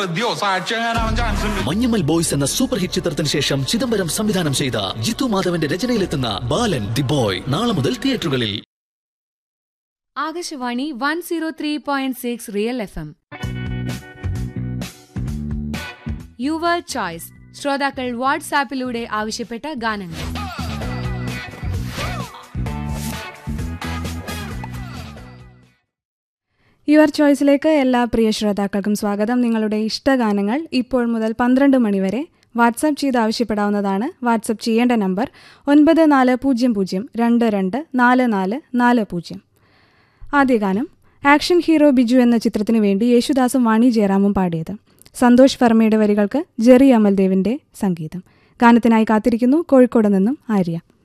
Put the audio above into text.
വെറുതെ സാക്ഷിയാകാനാവാൻ ചാൻസ് ഉണ്ട് മഞ്ഞമ്മൽ ബോയ്സ് എന്ന സൂപ്പർ ഹിറ്റ് ചിത്രത്തിന് ശേഷം ചിദംബരം സംവിധാനം ചെയ്ത ജിത്തു മാധവന്റെ രചനയിലെത്തുന്ന ബാലൻ ദി ബോയ് നാളെ മുതൽ തിയേറ്ററുകളിൽ Akashvani one zero three point six real F M your choice ശ്രോതാക്കൾ വാട്സാപ്പിലൂടെ ആവശ്യപ്പെട്ട ഗാനങ്ങൾ യുവർ ചോയ്സിലേക്ക് എല്ലാ പ്രിയ ശ്രോതാക്കൾക്കും സ്വാഗതം നിങ്ങളുടെ ഇഷ്ടഗാനങ്ങൾ ഇപ്പോൾ മുതൽ പന്ത്രണ്ട് മണിവരെ വാട്സാപ്പ് ചെയ്ത് ആവശ്യപ്പെടാവുന്നതാണ് വാട്സപ്പ് ചെയ്യേണ്ട നമ്പർ ഒൻപത് നാല് പൂജ്യം പൂജ്യം രണ്ട് രണ്ട് നാല് നാല് നാല് പൂജ്യം ആദ്യ ഗാനം ആക്ഷൻ ഹീറോ ബിജു എന്ന ചിത്രത്തിനു വേണ്ടി യേശുദാസും വാണി ജയറാമും പാടിയത് സന്തോഷ് വർമ്മയുടെ വരികൾക്ക് ജെറി അമൽദേവിന്റെ സംഗീതം ഗാനത്തിനായി കാത്തിരിക്കുന്നു കോഴിക്കോട് നിന്നും ആര്യ